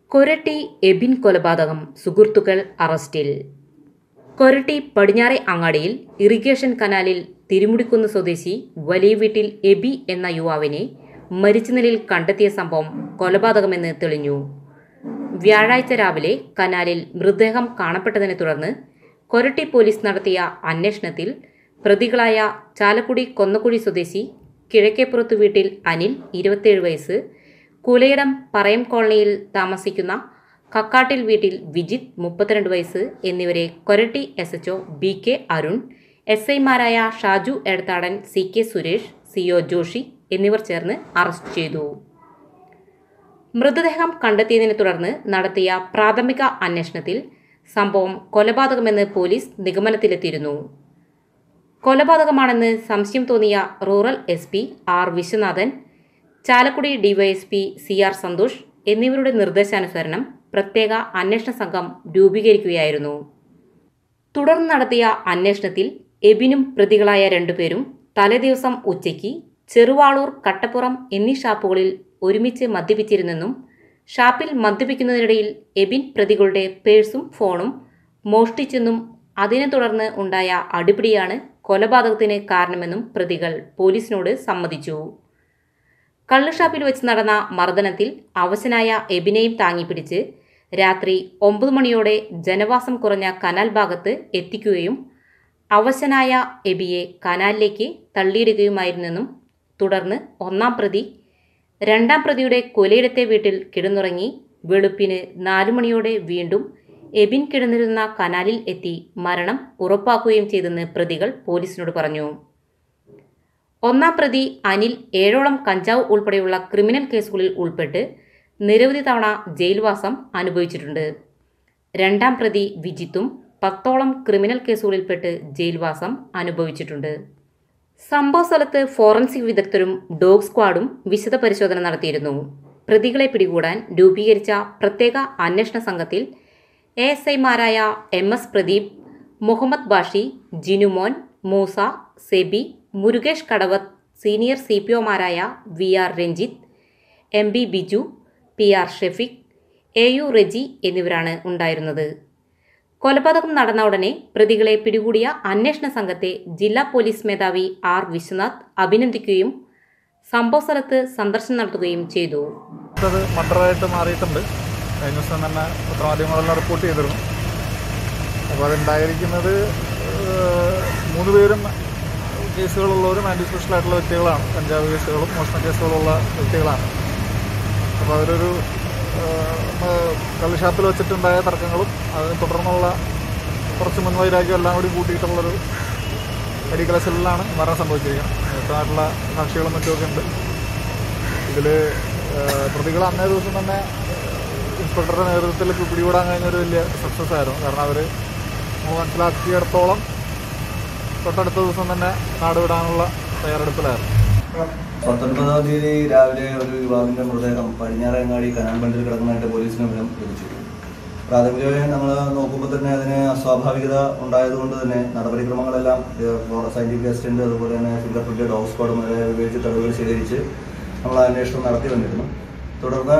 കൊരട്ടി എബിൻ കൊലപാതകം സുഹൃത്തുക്കൾ അറസ്റ്റിൽ കൊരട്ടി പടിഞ്ഞാറെ അങ്ങാടിയിൽ ഇറിഗേഷൻ കനാലിൽ തിരുമുടിക്കുന്ന് സ്വദേശി വലിയ വീട്ടിൽ എബി എന്ന യുവാവിനെ മരിച്ച നിലയിൽ കണ്ടെത്തിയ സംഭവം കൊലപാതകമെന്ന് തെളിഞ്ഞു വ്യാഴാഴ്ച രാവിലെ കനാലിൽ മൃതദേഹം കാണപ്പെട്ടതിനെ തുടർന്ന് കൊരട്ടി പോലീസ് നടത്തിയ അന്വേഷണത്തിൽ പ്രതികളായ ചാലക്കുടി കൊന്നക്കുഴി സ്വദേശി കിഴക്കേപ്പുറത്ത് വീട്ടിൽ അനിൽ ഇരുപത്തേഴ് വയസ്സ് കുലയിടം പറയം കോളനിയിൽ താമസിക്കുന്ന കക്കാട്ടിൽ വീട്ടിൽ വിജിത് മുപ്പത്തിരണ്ട് വയസ്സ് എന്നിവരെ Koratty S H B K Arun S ഐമാരായ Shaju Edathadan C K Suresh C O Joshy എന്നിവർ ചേർന്ന് അറസ്റ്റ് ചെയ്തു മൃതദേഹം കണ്ടെത്തിയതിനെ തുടർന്ന് നടത്തിയ പ്രാഥമിക അന്വേഷണത്തിൽ സംഭവം കൊലപാതകമെന്ന് പോലീസ് നിഗമനത്തിലെത്തിയിരുന്നു കൊലപാതകമാണെന്ന് സംശയം തോന്നിയ rural S P R Viswanathan Chalakudy DYSP C R Santhosh എന്നിവരുടെ നിർദ്ദേശാനുസരണം പ്രത്യേക അന്വേഷണ സംഘം രൂപീകരിക്കുകയായിരുന്നു തുടർന്ന് നടത്തിയ അന്വേഷണത്തിൽ എബിനും പ്രതികളായ രണ്ടുപേരും തലേദിവസം ഉച്ചയ്ക്ക് ചെറുവാളൂർ കട്ടപ്പുറം എന്നീ ഷാപ്പുകളിൽ ഒരുമിച്ച് മദ്യപിച്ചിരുന്നെന്നും ഷാപ്പിൽ മദ്യപിക്കുന്നതിനിടയിൽ എബിൻ പ്രതികളുടെ പേഴ്സും ഫോണും മോഷ്ടിച്ചെന്നും അതിനെ തുടർന്ന് ഉണ്ടായ അടിപിടിയാണ് കൊലപാതകത്തിന് കാരണമെന്നും പ്രതികൾ പോലീസിനോട് സമ്മതിച്ചു കള്ളുഷാപ്പിൽ വെച്ച് നടന്ന മർദ്ദനത്തിൽ അവശനായ എബിനെയും താങ്ങിപ്പിടിച്ച് രാത്രി ഒമ്പത് മണിയോടെ ജനവാസം കുറഞ്ഞ കനാൽ ഭാഗത്ത് എത്തിക്കുകയും അവശനായ എബിയെ കനാലിലേക്ക് തള്ളിയിടുകയുമായിരുന്നെന്നും തുടർന്ന് ഒന്നാം പ്രതി രണ്ടാം പ്രതിയുടെ കൊലയിടത്തെ വീട്ടിൽ കിടന്നുറങ്ങി വെളുപ്പിന് നാലു മണിയോടെ വീണ്ടും എബിൻ കിടന്നിരുന്ന കനാലിൽ എത്തി മരണം ഉറപ്പാക്കുകയും ചെയ്തെന്ന് പ്രതികൾ പോലീസിനോട് പറഞ്ഞു ഒന്നാം പ്രതി അനിൽ ഏഴോളം കഞ്ചാവ് ഉൾപ്പെടെയുള്ള ക്രിമിനൽ കേസുകളിൽ ഉൾപ്പെട്ട് നിരവധി തവണ ജയിൽവാസം അനുഭവിച്ചിട്ടുണ്ട് രണ്ടാം പ്രതി വിജിത്തും പത്തോളം ക്രിമിനൽ കേസുകളിൽപ്പെട്ട് ജയിൽവാസം അനുഭവിച്ചിട്ടുണ്ട് സംഭവ സ്ഥലത്ത് ഫോറൻസിക് വിദഗ്ധരും ഡോഗ് സ്ക്വാഡും വിശദ പരിശോധന നടത്തിയിരുന്നു പ്രതികളെ പിടികൂടാൻ രൂപീകരിച്ച പ്രത്യേക അന്വേഷണ സംഘത്തിൽ എ എസ് ഐമാരായ M S Pradeep Muhammad Bashi Jinumon Moosa Sebi Murukesh Kadavath senior C P ഒമാരായ V R Ranjith M B Biju P R Shefiq A U Reji എന്നിവരാണ് ഉണ്ടായിരുന്നത് കൊലപാതകം നടന്ന ഉടനെ പ്രതികളെ പിടികൂടിയ അന്വേഷണ സംഘത്തെ ജില്ലാ പോലീസ് മേധാവി ആർ വിശ്വനാഥ് അഭിനന്ദിക്കുകയും സംഭവസ്ഥലത്ത് സന്ദർശനം നടത്തുകയും ചെയ്തു അത് മർഡറായിട്ട് മാറിയിട്ടുണ്ട് കഴിഞ്ഞ ദിവസം തന്നെ പത്രമാധ്യമങ്ങളെല്ലാം റിപ്പോർട്ട് ചെയ്തിരുന്നു അപ്പോൾ അതുണ്ടായിരിക്കുന്നത് ഏഹ്, മൂന്ന് പേരും കേസുകളുള്ളവരും ആൻറ്റി സ്പെഷ്യൽ ആയിട്ടുള്ള വ്യക്തികളാണ് കഞ്ചാവ് കേസുകളും മോഷണ കേസുകളുള്ള വ്യക്തികളാണ് അപ്പോൾ അവരൊരു കള്ളുഷാപ്പിൽ വെച്ചിട്ടുണ്ടായ തർക്കങ്ങളും അതിനെ തുടർന്നുള്ള കുറച്ച് മുൻവൈരാഗ്യം എല്ലാം കൂടി കൂട്ടിയിട്ടുള്ളൊരു അടിക്കലശലിലാണ് മരണം സംഭവിച്ചിരിക്കുന്നത് വ്യക്തമായിട്ടുള്ള സാക്ഷികളും മറ്റുമൊക്കെ ഉണ്ട് ഇതിൽ പ്രതികൾ അന്നേ ദിവസം തന്നെ ഇൻസ്പെക്ടറുടെ നേതൃത്വത്തിൽ പിടികൂടാൻ കഴിഞ്ഞൊരു വലിയ സക്സസ് ആയിരുന്നു കാരണം അവർ നമ്മൾ മനസ്സിലാക്കിയിടത്തോളം തൊട്ടടുത്ത ദിവസം തന്നെ നാട് വിടാനുള്ള തയ്യാറെടുപ്പിലായിരുന്നു പത്തൊൻപതാം തീയതി രാവിലെ ഒരു യുവാവിന്റെ മൃതദേഹം പടിഞ്ഞാറങ്ങാടി കനാൽ ബണ്ടിൽ കിടക്കുന്നതായിട്ട് പോലീസിന് വിവരം ലഭിച്ചു പ്രാഥമികമായി നമ്മൾ നോക്കുമ്പോൾ തന്നെ അതിന് അസ്വാഭാവികത ഉണ്ടായതുകൊണ്ട് തന്നെ നടപടിക്രമങ്ങളെല്ലാം സയന്റിഫിക് അസിസ്റ്റന്റ് അതുപോലെ തന്നെ ഫിംഗർ പ്രിന്റ് ഡോഗ് സ്ക്വാഡ് മുതലായ ഉപയോഗിച്ച് തെളിവുകൾ ശേഖരിച്ച് നമ്മൾ അന്വേഷണം നടത്തി വന്നിരുന്നു തുടർന്ന്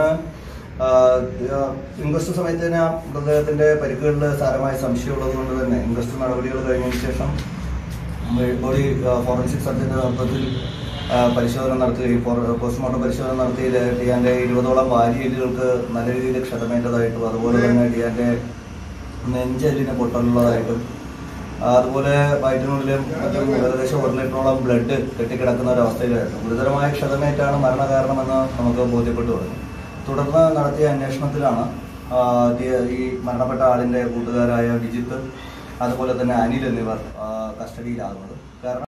ഇൻക്വസ്റ്റ് സമയത്ത് തന്നെ ആ മൃതദേഹത്തിന്റെ പരിക്കുകളിൽ സാരമായ സംശയമുള്ളത് കൊണ്ട് തന്നെ ഇൻക്വസ്റ്റ് നടപടികൾ കഴിഞ്ഞതിന് ശേഷം ബോഡി ഫോറൻസിക് സർജന്റെ നേതൃത്വത്തിൽ ആ, പരിശോധന നടത്തുകയും ഫോറ- പോസ്റ്റ്മോർട്ടം പരിശോധന നടത്തിയിൽ ഡിയാന്റെ ഇരുപതോളം വാരിയലുകൾക്ക് നല്ല രീതിയിൽ ക്ഷതമേറ്റതായിട്ടും അതുപോലെ തന്നെ ഡിയാന്റെ നെഞ്ചെല്ലിന് പൊട്ടലുള്ളതായിട്ടും ആ, അതുപോലെ വയറ്റിനുള്ളിലും മറ്റും ഏകദേശം ഒരു ലിറ്ററോളം ബ്ലഡ് കെട്ടിക്കിടക്കുന്ന ഒരു അവസ്ഥയിലായിരുന്നു ഗുരുതരമായ ക്ഷതമേറ്റാണ് മരണകാരണമെന്ന് നമുക്ക് ബോധ്യപ്പെട്ടു തുടങ്ങി തുടർന്ന് നടത്തിയ അന്വേഷണത്തിലാണ് ആ, ഡി- ഈ മരണപ്പെട്ട ആളിന്റെ കൂട്ടുകാരായ വിജിത്ത് അതുപോലെ തന്നെ അനിൽ എന്നിവർ ആ, കസ്റ്റഡിയിലാകുന്നത് കാരണം